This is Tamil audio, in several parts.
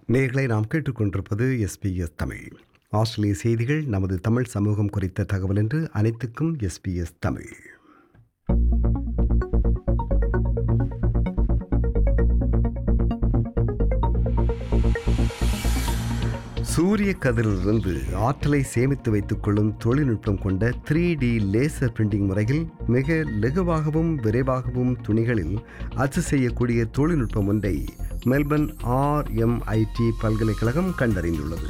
நேர்களை நாம் கேட்டுக்கொண்டிருப்பது எஸ்பிஎஸ் தமிழ் ஆஸ்திரேலிய செய்திகள் நமது தமிழ் சமூகம் குறித்த தகவல் என்று அனைத்துக்கும் எஸ்பிஎஸ் தமிழ் சூரிய கதிரிலிருந்து ஆற்றலை சேமித்து வைத்துக் கொள்ளும் தொழில்நுட்பம் கொண்ட த்ரீ டி லேசர் பிரிண்டிங் முறையில் மிக லகுவாகவும் விரைவாகவும் துணிகளில் அச்சு செய்யக்கூடிய தொழில்நுட்பம் ஒன்றை மெல்பர்ன் ஆர்எம்ஐடி பல்கலைக்கழகம் கண்டறிந்துள்ளது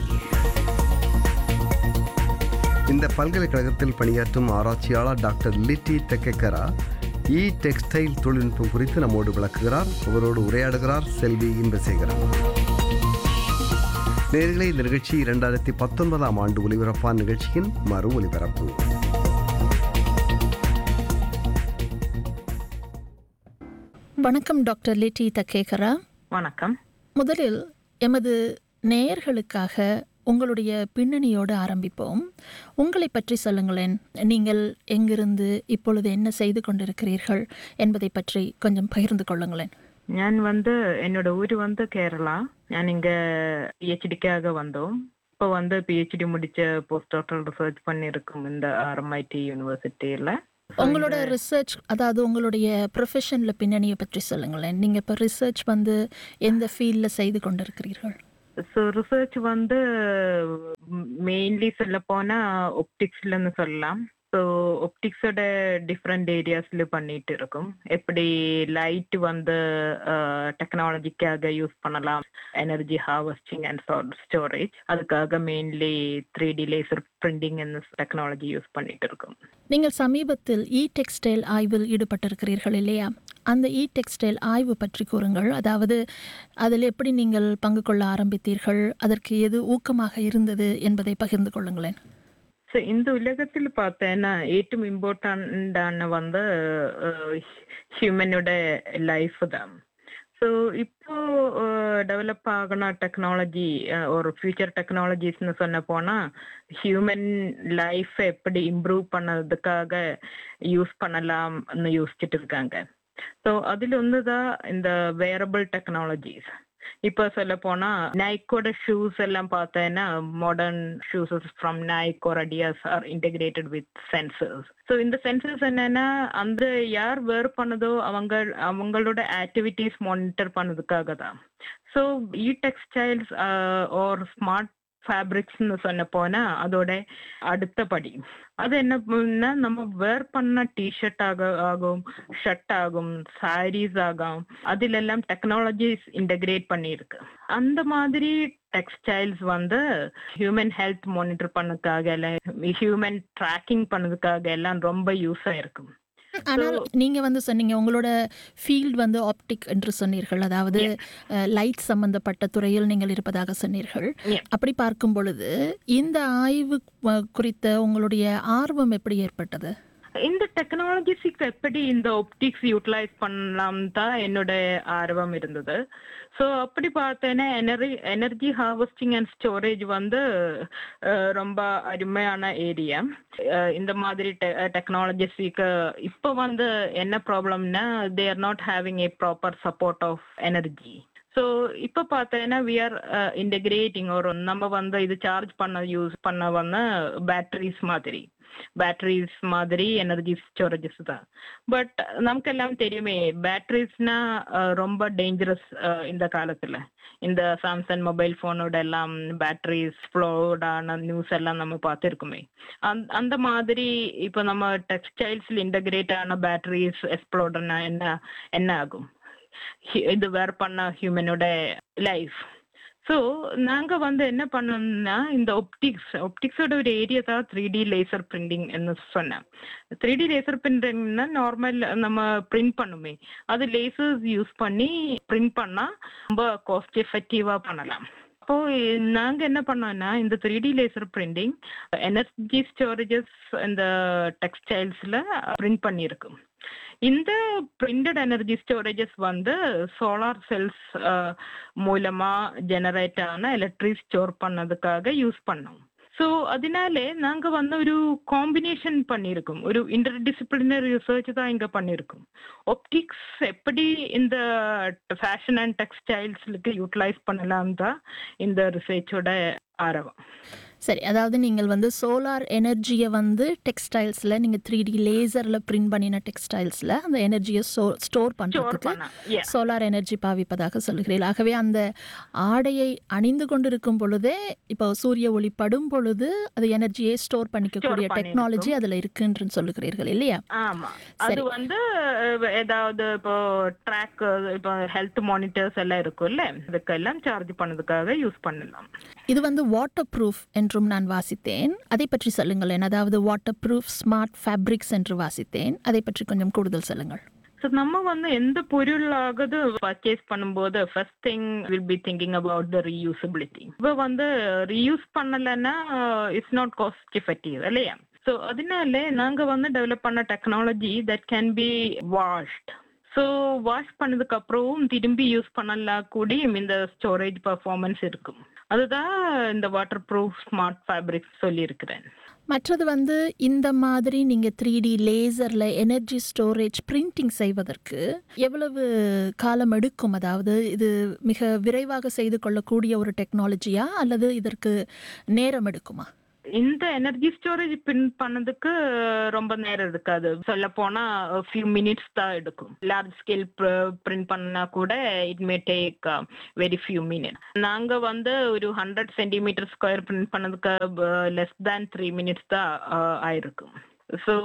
இந்த பல்கலைக்கழகத்தில் பணியாற்றும் ஆராய்ச்சியாளர் டாக்டர் லிட்டி தெக்கக்கரா இ டெக்ஸ்டைல் தொழில்நுட்பம் குறித்து நம்மோடு விளக்குகிறார் அவரோடு உரையாடுகிறார் செல்வி இன்பசேகரன் நேர்களை இந்த நிகழ்ச்சி இரண்டாயிரத்தி பத்தொன்பதாம் ஆண்டு ஒலிபரப்பான நிகழ்ச்சியின் மறு ஒலிபரப்பு வணக்கம் டாக்டர் லிட்டி தக்கேகரா வணக்கம் முதலில் எமது நேயர்களுக்காக உங்களுடைய பின்னணியோடு ஆரம்பிப்போம் உங்களை பற்றி சொல்லுங்களேன் நீங்கள் எங்கிருந்து இப்பொழுது என்ன செய்து கொண்டிருக்கிறீர்கள் என்பதை பற்றி கொஞ்சம் பகிர்ந்து கொள்ளுங்களேன் ഞാൻ வந்து என்னோட ஊர் வந்து கேரளா ഞാൻ இங்க பிஹெச்டிக்காக வந்தோம் இப்போ வந்து பிஹெச்டி முடிச்ச போஸ்ட் டாக்டரல் ரிசர்ச் பண்ணியிருக்கோம் இந்த ஆர்எம்ஐடி யூனிவர்சிட்டியில உங்களோட ரிசர்ச் அதாவது உங்களுடைய ப்ரொஃபஷனில் பின்னணியை பற்றி சொல்லுங்களேன் நீங்கள் இப்போ ரிசர்ச் வந்து எந்த ஃபீல்டில் செய்து கொண்டிருக்கிறீர்கள் ஸோ ரிசர்ச் வந்து மெயின்லி சொல்ல போனா ஒப்டிக்ஸ்லன்னு சொல்லலாம் ஸோ ஒப்டிக்ஸோட டிஃப்ரெண்ட் ஏரியாஸ்ல பண்ணிட்டு இருக்கும் எப்படி லைட் வந்து டெக்னாலஜிக்காக யூஸ் பண்ணலாம் எனர்ஜி ஹார்வெஸ்டிங் அண்ட் ஸ்டோரேஜ் அதுக்காக mainly three D laser printing technology use பண்ணிட்டு இருக்கோம் நீங்கள் சமீபத்தில் இ டெக்ஸ்டைல் ஆய்வில் ஈடுபட்டிருக்கிறீர்கள் இல்லையா அந்த இ டெக்ஸ்டைல் ஆய்வு பற்றி கூறுங்கள் அதாவது அதில் எப்படி நீங்கள் பங்கு கொள்ள ஆரம்பித்தீர்கள் அதற்கு எது ஊக்கமாக இருந்தது என்பதை பகிர்ந்து கொள்ளுங்களேன் ஸோ இந்த உலகத்தில் பார்த்தேன்னா ഏറ്റവും இம்பார்ட்டண்ட் ஆன வந்து ஹியூமனோட லைஃப் தான் ஸோ இப்போ டெவலப் ஆகின டெக்னாலஜி ஒரு ஃபியூச்சர் டெக்னாலஜிஸ்னு சொன்ன போனா ஹியூமன் லைஃப் எப்படி இம்ப்ரூவ் பண்ணதுக்காக யூஸ் பண்ணலாம்னு யோசிச்சுட்டு இருக்காங்க ஸோ அதில் ஒன்று தான் இந்த வேரபிள் டெக்னாலஜிஸ் இப்போ சொல்ல போனா நைக்கோட ஷூஸ் எல்லாம் பார்த்தேன்னா மாடர்ன் ஷூஸ் ஃப்ரம் நைக் ஒரு Adidas are integrated with sensors so இந்த சென்சர்ஸ் என்னன்னா அந்த யார் வேர் பண்ணதோ அவங்க அவங்களோட ஆக்டிவிட்டிஸ் மானிட்டர் பண்ணதுக்காக தான் ஸோ இ டெக்ஸ்டைல்ஸ் ஒரு ஸ்மார்ட் ஃபேப்ரிக்ஸ்னு சொன்ன போனா அதோட அடுத்த படி அது என்ன நம்ம வேர் பண்ண டிஷர்ட் ஆக ஆகும் ஷர்ட் ஆகும் சாரீஸ் ஆகும் அதிலெல்லாம் டெக்னாலஜிஸ் இன்டகிரேட் பண்ணியிருக்கு அந்த மாதிரி டெக்ஸ்டைல்ஸ் வந்து ஹியூமன் ஹெல்த் மானிட்டர் பண்ணதுக்காக இல்லை ஹியூமன் ட்ராக்கிங் பண்ணதுக்காக எல்லாம் ரொம்ப யூஸ் ஆயிருக்கும் ஆனால் நீங்க வந்து சொன்னீங்க உங்களோட ஃபீல்ட் வந்து ஆப்டிக் என்று சொன்னீர்கள் அதாவது லைட் சம்பந்தப்பட்ட துறையில் நீங்கள் இருப்பதாக சொன்னீர்கள் அப்படி பார்க்கும் பொழுது இந்த ஆய்வு குறித்த உங்களுடைய ஆர்வம் எப்படி ஏற்பட்டது இந்த டெக்னாலஜிஸுக்கு எப்படி இந்த ஒப்டிக்ஸ் யூட்டிலைஸ் பண்ணலாம் தான் என்னோட ஆர்வம் இருந்தது ஸோ அப்படி பார்த்தேன்னா energy energy harvesting and storage வந்து ரொம்ப அருமையான ஏரியா இந்த மாதிரி டெக்னாலஜிஸுக்கு இப்போ வந்து என்ன ப்ராப்ளம்னா they are not having a proper support of energy so இப்போ பார்த்தேன்னா வி ஆர் இன்டகிரேட்டிங் ஒரு நம்ம வந்து இது சார்ஜ் பண்ண யூஸ் பண்ண வந்து பேட்டரிஸ் மாதிரி பேட்டரிஸ் மாதிரி எனர்ஜி ஸ்டோரேஜஸ் தான் பட் நமக்கெல்லாம் தெரியுமே பேட்டரிஸ்னா ரொம்ப டேஞ்சரஸ் இந்த காலத்துல இந்த சாம்சங் மொபைல் போனோட எல்லாம் பேட்டரிஸ் ஃப்ளோடான நியூஸ் எல்லாம் நம்ம பார்த்துருக்குமே அந்த மாதிரி இப்போ நம்ம டெக்ஸ்டைல்ஸ்ல இன்டகிரேட் ஆன பேட்டரிஸ் எக்ஸ்ப்ளோர்டர்னா என்ன என்ன ஆகும் இது வேர் பண்ண ஹியூமனோட லைஃப் ஸோ நாங்கள் வந்து என்ன பண்ணோம்னா இந்த ஒப்டிக்ஸ் ஒப்டிக்ஸோட ஒரு ஏரியா தான் த்ரீ டி லேசர் பிரிண்டிங் சொன்னேன் த்ரீ டி லேசர் பிரிண்டிங்னா நார்மல் நம்ம பிரிண்ட் பண்ணுமே அது லேசர்ஸ் யூஸ் பண்ணி பிரிண்ட் பண்ணால் ரொம்ப காஸ்ட் எஃபெக்டிவாக பண்ணலாம் அப்போ நாங்க என்ன பண்ணோம்னா இந்த three D laser printing energy storages இந்த டெக்ஸ்டைல்ஸ்ல பிரிண்ட் பண்ணியிருக்கும் இந்த பிரிண்டட் எனர்ஜி ஸ்டோரேஜஸ் வந்து சோலார் செல்ஸ் மூலமா ஜெனரேட் ஆன எலக்ட்ரிக் ஸ்டோர் பண்ணதுக்காக யூஸ் பண்ணோம் ஸோ அதனாலே நாங்க வந்து ஒரு காம்பினேஷன் பண்ணியிருக்கோம் ஒரு இன்டர் டிசிப்ளினரி ரிசர்ச் தான் இங்க பண்ணியிருக்கோம் ஒப்டிக்ஸ் எப்படி இந்த ஃபேஷன் அண்ட் டெக்ஸ்டைல்ஸ்லுக்கு யூட்டிலைஸ் பண்ணலாம் தான் இந்த ரிசர்ச்சோட ஆரம்பம் சரி அதாவது நீங்கள் வந்து சோலார் எனர்ஜியை வந்து டெக்ஸ்டைல்ஸில் நீங்கள் த்ரீ டி லேசரில் பிரிண்ட் பண்ணின டெக்ஸ்டைல்ஸில் அந்த எனர்ஜியை ஸ்டோ ஸ்டோர் ஸ்டோர் பண்ணுறதுக்கு பண்ண Yeah. சோலார் எனர்ஜி பாவிப்பதாக சொல்கிறீர்கள் ஆகவே அந்த ஆடையை அணிந்து கொண்டிருக்கும் பொழுதே இப்போ சூரிய ஒளி படும் பொழுது அது எனர்ஜியை ஸ்டோர் பண்ணிக்கக்கூடிய பண்ணிருக்கும். டெக்னாலஜி அதில் இருக்குன்னு சொல்லுகிறீர்கள் இல்லையா ஆமா அது சரி. வந்து அஹ், ஏதாவது இப்போ ட்ராக் இப்போ ஹெல்த் மானிட்டர்ஸ் எல்லாம் இருக்கும்ல அதுக்கெல்லாம் சார்ஜ் பண்ணதுக்காக யூஸ் பண்ணலாம் இது வந்து வாட்டர் ப்ரூஃப் என்றும் நான் வாசித்தேன் அதை பற்றி சொல்லுங்களேன் அதாவது வாட்டர் ப்ரூஃப் ஸ்மார்ட் ஃபேப்ரிக்ஸ் என்று வாசித்தேன் அதை பற்றி கொஞ்சம் கூடுதல் சொல்லுங்கள் ஸோ நம்ம வந்து எந்த பொருளாகுது பர்ச்சேஸ் பண்ணும்போது first thing will be thinking about the reusability இப்போ வந்து ரீயூஸ் பண்ணலைன்னா இட்ஸ் நாட் காஸ்ட் எஃபெக்டிவ் இல்லையா ஸோ அதனால நாங்க வந்து டெவலப் பண்ண technology that can be washed so wash பண்ணதுக்கு அப்புறம் திரும்பி யூஸ் பண்ணலாம் கூடி இந்த ஸ்டோரேஜ் பர்ஃபார்மன்ஸ் இருக்கும் அதுதான் இந்த வாட்டர் ப்ரூஃப் ஸ்மார்ட் ஃபேப்ரிக் சொல்லியிருக்கிறேன் மற்றது வந்து இந்த மாதிரி நீங்கள் த்ரீ டி லேசரில் எனர்ஜி ஸ்டோரேஜ் பிரிண்டிங் செய்வதற்கு எவ்வளவு காலம் எடுக்கும் அதாவது இது மிக விரைவாக செய்து கொள்ளக்கூடிய ஒரு டெக்னாலஜியா அல்லது இதற்கு நேரம் எடுக்குமா இந்த எனர்ஜி ஸ்டோரேஜ் பிரிண்ட் பண்ணதுக்கு ரொம்ப நேரம் எடுக்காது சொல்ல போனா ஃபியூ மினிட்ஸ் தான் எடுக்கும் லார்ஜ் ஸ்கேல் பிரிண்ட் பண்ணா கூட it may take very few minutes நாங்க வந்து ஒரு ஹண்ட்ரட் சென்டிமீட்டர் ஸ்கொயர் பிரிண்ட் பண்ணதுக்கு லெஸ் தேன் த்ரீ மினிட்ஸ் தான் அஹ், ஆயிருக்கும் ஸோ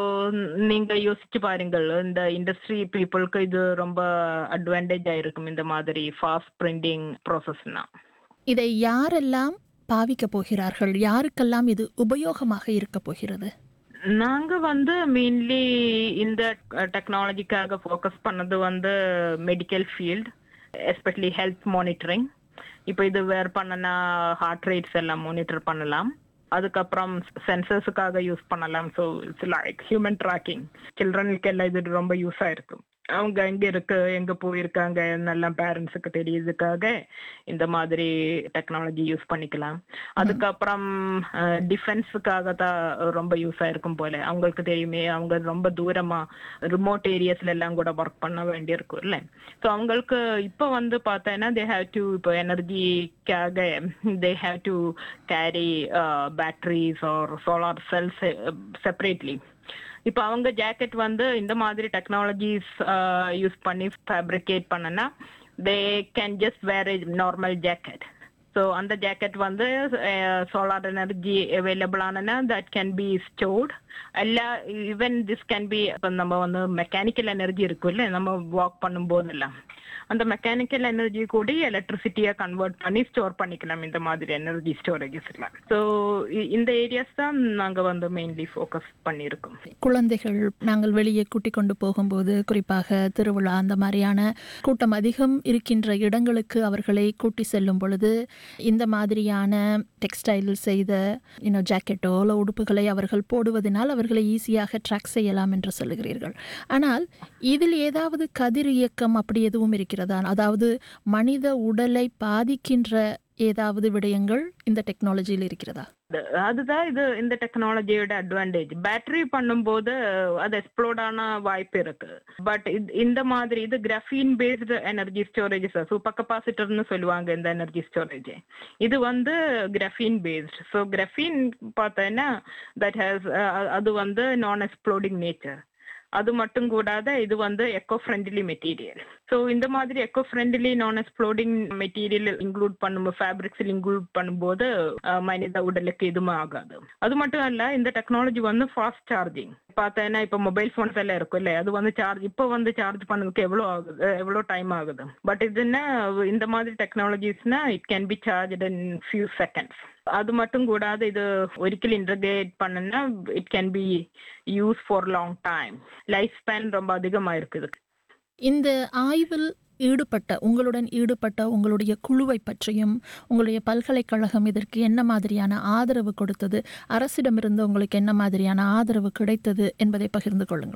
நீங்க யோசிச்சு பாருங்கள் இந்த இண்டஸ்ட்ரி பீப்புளுக்கு இது ரொம்ப அட்வான்டேஜ் ஆயிருக்கும் இந்த மாதிரி ஃபாஸ்ட் பிரிண்டிங் ப்ராசஸ்னா இதை யாரெல்லாம் பாவிக்க போகிறார்கள் யாருக்கெல்லாம் இது உபயோகமாக இருக்க போகிறது நாங்க வந்து மெயின்லி இந்த டெக்னாலஜிக்காக ஃபோக்கஸ் பண்ணது வந்து medical field especially health monitoring இப்போ இது வேர் பண்ணனா ஹார்ட் ரேட்ஸ் எல்லாம் மானிட்டர் பண்ணலாம் அதுக்கப்புறம் சென்சர்ஸுக்காக யூஸ் பண்ணலாம் so it's like human tracking சில்ட்ரனுக்கு எல்லாம் இது ரொம்ப யூஸ் ஆயிருக்கும் அவங்க எங்க இருக்கு எங்க போயிருக்காங்க என்னெல்லாம் பேரண்ட்ஸுக்கு தெரியுதுக்காக இந்த மாதிரி டெக்னாலஜி யூஸ் பண்ணிக்கலாம் அதுக்கப்புறம் டிஃபென்ஸுக்காக தான் ரொம்ப யூஸ் ஆயிருக்கும் போல அவங்களுக்கு தெரியுமே அவங்க ரொம்ப தூரமா ரிமோட் ஏரியாஸ்ல எல்லாம் கூட ஒர்க் பண்ண வேண்டியிருக்கும் இல்ல ஸோ அவங்களுக்கு இப்போ வந்து பார்த்தேன்னா தே ஹேவ் டு இப்போ எனர்ஜிக்காக they have to carry batteries or solar cells separately இப்போ அவங்க ஜாக்கெட் வந்து இந்த மாதிரி டெக்னாலஜிஸ் யூஸ் பண்ணி ஃபேப்ரிகேட் பண்ணனா they can just wear normal jacket so அந்த ஜாக்கெட் வந்து சோலார் எனர்ஜி அவைலபிள் ஆனனா தட் கேன் பி ஸ்டோர்ட் எல்லா ஈவன் திஸ் கேன் பி இப்போ நம்ம வந்து மெக்கானிக்கல் எனர்ஜி இருக்கும்ல நம்ம வாக் பண்ணும்போதெல்லாம் அந்த மெக்கானிக்கல் எனர்ஜி கூட எலக்ட்ரிசிட்டியா கன்வெர்ட் பண்ணி ஸ்டோர் பண்ணிக்கலாம் இந்த மாதிரி எனர்ஜி ஸ்டோரேஜஸ்ல ஸோ இந்த ஏரியாஸ் தான் நாங்க வந்து மெயின்லி ஃபோக்கஸ் பண்ணியிருக்கோம் குழந்தைகள் நாங்கள் வெளியே கூட்டி கொண்டு போகும்போது குறிப்பாக திருவிழா அந்த மாதிரியான கூட்டம் அதிகம் இருக்கின்ற இடங்களுக்கு அவர்களை கூட்டி செல்லும் பொழுது இந்த மாதிரியான டெக்ஸ்டைல் செய்த இன்னும் ஜாக்கெட்டோ இல்லை உடுப்புகளை அவர்கள் போடுவதனால் அவர்களை ஈஸியாக ட்ராக் செய்யலாம் என்று சொல்லுகிறீர்கள் ஆனால் இதில் ஏதாவது கதிர் இயக்கம் அப்படி எதுவும் இருக்கிறதா அதாவது மனித உடலை பாதிக்கின்ற ஏதாவது விடயங்கள் இந்த டெக்னாலஜியில் இருக்கிறதா அதுதான் இது இந்த டெக்னாலஜியோட அட்வான்டேஜ் பேட்டரி பண்ணும்போது அது எக்ஸ்ப்ளோர்ட் ஆன வாய்ப்பு இருக்கு பட் இந்த மாதிரி இது graphene based energy storage super கெப்பாசிட்டர்னு சொல்லுவாங்க இந்த எனர்ஜி ஸ்டோரேஜ் இது வந்து கிராஃபீன் பேஸ்ட் ஸோ கிராஃபீன் பார்த்தேன்னா தட் ஹேஸ் அது வந்து நான் எக்ஸ்ப்ளோடிங் நேச்சர் அது மட்டும் கூடாத இது வந்து எக்கோ ஃப்ரெண்ட்லி மெட்டீரியல் ஸோ இந்த மாதிரி eco friendly non exploding material include பண்ணும்போது ஃபேப்ரிக்ஸில் இன்க்ளூட் பண்ணும்போது அஹ், மனித உடலுக்கு எதுவுமே ஆகாது அது மட்டும் இல்ல இந்த டெக்னாலஜி வந்து ஃபாஸ்ட் சார்ஜிங் பார்த்தேன்னா இப்போ மொபைல் ஃபோன்ஸ் எல்லாம் இருக்கும் இல்ல அது வந்து சார்ஜ் இப்போ வந்து சார்ஜ் பண்ணதுக்கு எவ்வளோ ஆகுது எவ்வளோ டைம் ஆகுது பட் இதுன்னா இந்த மாதிரி டெக்னாலஜிஸ்னா it can be charge in few seconds அது மட்டும் கூடாது இது ஒரிக்கல் இன்டர்கிரேட் பண்ணனா it can be use for long time life span ரொம்ப அதிகமா இருக்குது இந்த ஆய்வில் ஈடுபட்ட உங்களுடன் ஈடுபட்ட உங்களுடைய குழுவை பற்றியும் உங்களுடைய பல்கலைக்கழகம் இதற்கு என்ன மாதிரியான ஆதரவு கொடுத்தது அரசிடமிருந்து உங்களுக்கு என்ன மாதிரியான ஆதரவு கிடைத்தது என்பதை பகிர்ந்து கொள்ளுங்களேன்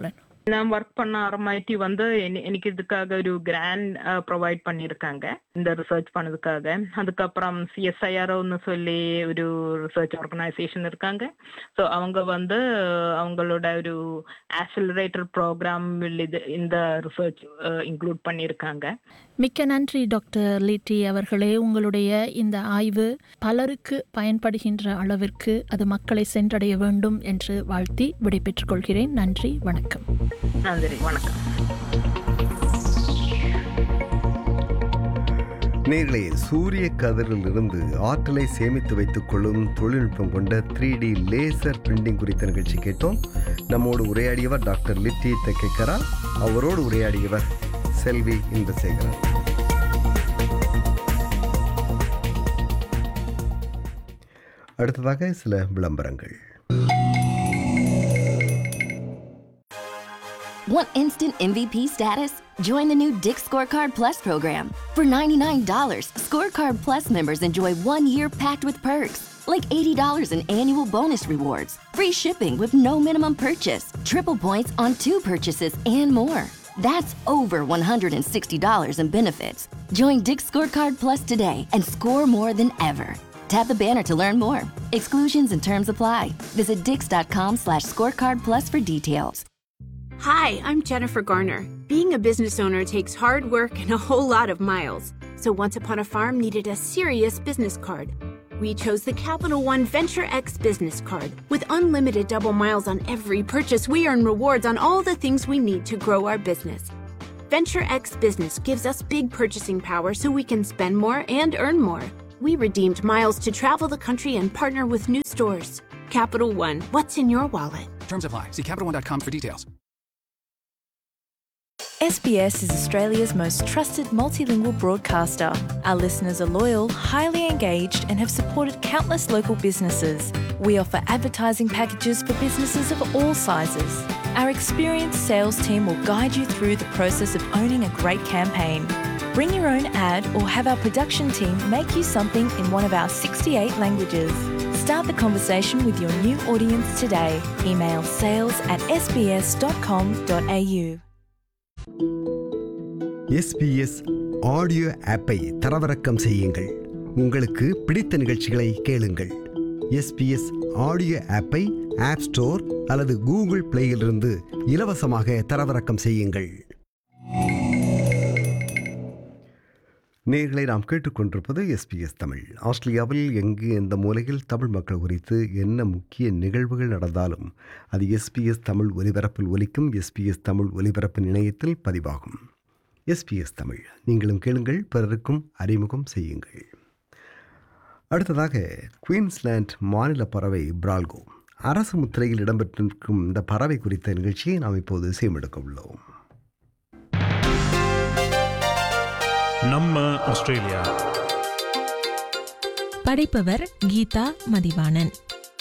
நான் ஒர்க் பண்ண ஆரம்பிச்சு வந்து என- எனக்கு இதுக்காக ஒரு கிராண்ட் ப்ரொவைட் பண்ணியிருக்காங்க இந்த ரிசர்ச் பண்ணதுக்காக அதுக்கப்புறம் சிஎஸ்ஐஆர்ஓன்னு சொல்லி ஒரு ரிசர்ச் ஆர்கனைசேஷன் இருக்காங்க ஸோ அவங்க வந்து அவங்களோட ஒரு ஆக்சிலரேட்டர் ப்ரோக்ராம் இது இந்த ரிசர்ச் இன்க்ளூட் பண்ணியிருக்காங்க மிக்க நன்றி டாக்டர் லிட்டி அவர்களே உங்களுடைய இந்த ஆய்வு பலருக்கு பயன்படுகின்ற அளவிற்கு அது மக்களை சென்றடைய வேண்டும் என்று வாழ்த்தி விடைபெற்றுக் கொள்கிறேன் நன்றி வணக்கம் நன்றி வணக்கம் நேர்களே சூரிய கதிரிலிருந்து ஆற்றலை சேமித்து வைத்துக் கொள்ளும் தொழில்நுட்பம் கொண்ட த்ரீ டி லேசர் பிரிண்டிங் குறித்த நிகழ்ச்சி கேட்டோம் நம்மோடு உரையாடியவர் டாக்டர் லிட்டி தெக்கேக்கரா அவரோடு உரையாடியவர் செல்வி இந்திரசேகரன் அடுத்ததாக சில விளம்பரங்கள் Want instant MVP status? Join the new Dick Scorecard Plus program. For $99, Scorecard Plus members enjoy one year packed with perks, like $80 in annual bonus rewards, free shipping with no minimum purchase, triple points on two purchases, and more. That's over $160 in benefits. Join Dick Scorecard Plus today and score more than ever. Tap the banner to learn more. Exclusions and terms apply. Visit dix.com slash scorecard plus for details. Hi, I'm Jennifer Garner. Being a business owner takes hard work and a whole lot of miles. So Once Upon a Farm needed a serious business card. We chose the Capital One Venture X business card. With unlimited double miles on every purchase, we earn rewards on all the things we need to grow our business. Venture X Business gives us big purchasing power so we can spend more and earn more. We redeemed miles to travel the country and partner with new stores. Capital One, what's in your wallet? Terms apply. See CapitalOne.com for details. SBS is Australia's most trusted multilingual broadcaster. Our listeners are loyal, highly engaged, and have supported countless local businesses. We offer advertising packages for businesses of all sizes. Our experienced sales team will guide you through the process of owning a great campaign. Bring your own ad or have our production team make you something in one of our 68 languages. Start the conversation with your new audience today. Email sales at sbs.com.au. SBS audio ஆப்பை தரவிறக்கம் செய்யுங்கள் உங்களுக்கு பிடித்த நிகழ்ச்சிகளை கேளுங்கள் எஸ்பிஎஸ் ஆடியோ ஆப்பை ஆப் ஸ்டோர் அல்லது கூகுள் பிளேயிலிருந்து இலவசமாக தரவிறக்கம் செய்யுங்கள் நேர்களை நாம் கேட்டுக்கொண்டிருப்பது எஸ்பிஎஸ் தமிழ் ஆஸ்திரேலியாவில் எங்கு எந்த மூலையில் தமிழ் மக்கள் குறித்து என்ன முக்கிய நிகழ்வுகள் நடந்தாலும் அது எஸ்பிஎஸ் தமிழ் ஒலிபரப்பில் ஒலிக்கும் எஸ்பிஎஸ் தமிழ் ஒலிபரப்பின் இணையத்தில் பதிவாகும் எஸ்பிஎஸ் தமிழ் நீங்களும் கேளுங்கள் பிறருக்கும் அறிமுகம் செய்யுங்கள் அடுத்ததாக குயின்ஸ்லாண்ட் மாநில பறவை பிரால்கோ அரசு முத்திரையில் இடம்பெற்றிருக்கும் இந்த பறவை குறித்த நிகழ்ச்சியை நாம் இப்போது செய்மெடுக்க உள்ளோம் நம்ம ஆஸ்திரேலியா படைப்பவர் கீதா மதிவாணன்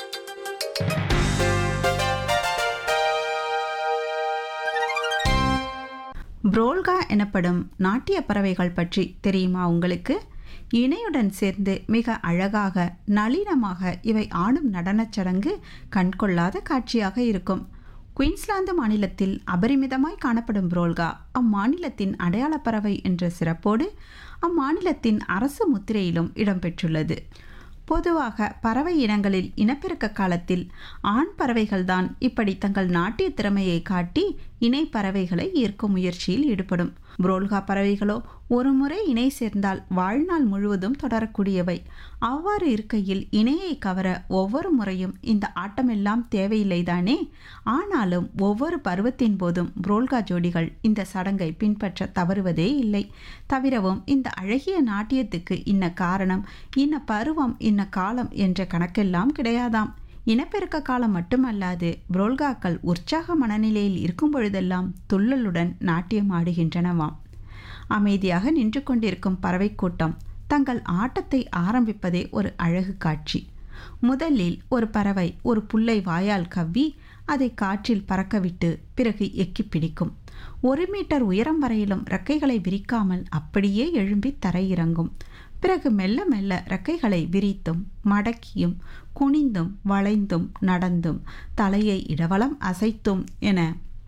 புரோல்கா எனப்படும் நாட்டிய பறவைகள் பற்றி தெரியுமா உங்களுக்கு இணையுடன் சேர்ந்து மிக அழகாக நளினமாக இவை ஆடும் நடனச் சடங்கு கண்கொள்ளாத காட்சியாக இருக்கும் குயின்ஸ்லாந்து மாநிலத்தில் அபரிமிதமாய் காணப்படும் புரோல்கா அம்மாநிலத்தின் அடையாளப் பறவை என்ற சிறப்போடு அம்மாநிலத்தின் அரசு முத்திரையிலும் இடம்பெற்றுள்ளது பொதுவாக பறவை இனங்களில் இனப்பெருக்க காலத்தில் ஆண் பறவைகள்தான் இப்படி தங்கள் நாட்டிய திறமையை காட்டி இணை பறவைகளை ஈர்க்கும் முயற்சியில் ஈடுபடும் புரோல்கா பறவைகளோ ஒரு முறை இணை சேர்ந்தால் வாழ்நாள் முழுவதும் தொடரக்கூடியவை அவ்வாறு இருக்கையில் இணையை கவர ஒவ்வொரு முறையும் இந்த ஆட்டமெல்லாம் தேவையில்லைதானே ஆனாலும் ஒவ்வொரு பருவத்தின் போதும் புரோல்கா ஜோடிகள் இந்த சடங்கை பின்பற்ற தவறுவதே இல்லை தவிரவும் இந்த அழகிய நாட்டியத்துக்கு இன்ன காரணம் இன்ன பருவம் இன்ன காலம் என்ற கணக்கெல்லாம் கிடையாதாம் இனப்பெருக்க காலம் மட்டுமல்லாது புரோல்காக்கள் உற்சாக மனநிலையில் இருக்கும் பொழுதெல்லாம் துள்ளலுடன் நாட்டியம் ஆடுகின்றனவாம் அமைதியாக நின்று கொண்டிருக்கும் பறவை கூட்டம் தங்கள் ஆட்டத்தை ஆரம்பிப்பதே ஒரு அழகு காட்சி முதலில் ஒரு பறவை ஒரு புல்லை வாயால் கவ்வி அதை காற்றில் பறக்கவிட்டு பிறகு எக்கி பிடிக்கும் ஒரு மீட்டர் உயரம் வரையிலும் ரெக்கைகளை விரிக்காமல் அப்படியே எழும்பி தரையிறங்கும் பிறகு மெல்ல மெல்ல ரெக்கைகளை விரித்தும் மடக்கியும் குனிந்தும் வளைந்தும் நடந்தும் தலையை இடவலம் அசைத்தும் என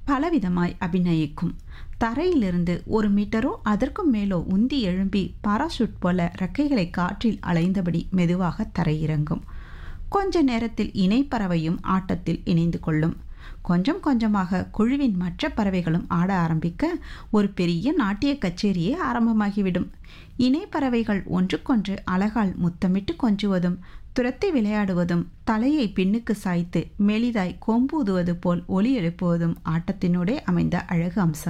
பலவிதமாய் அபிநயிக்கும் தரையிலிருந்து ஒரு மீட்டரோ அதற்கும் மேலோ உந்தி எழும்பி பாராசூட் போல ரெக்கைகளை காற்றில் அலைந்தபடி மெதுவாக தரையிறங்கும் கொஞ்ச நேரத்தில் இணைப்பறவையும் ஆட்டத்தில் இணைந்து கொள்ளும் கொஞ்சம் கொஞ்சமாக குழுவின் மற்ற பறவைகளும் ஆட ஆரம்பிக்க ஒரு பெரிய நாட்டிய கச்சேரியே ஆரம்பமாகிவிடும் இணைப்பறவைகள் ஒன்றுக்கொன்று அழகால் முத்தமிட்டு கொஞ்சுவதும் துரத்தி விளையாடுவதும் தலையை பின்னுக்கு சாய்த்து மெலிதாய் கொம்பூதுவது போல் ஒலி எழுப்புவதும் ஆட்டத்தினூடே அமைந்த அழகு அம்சங்கள்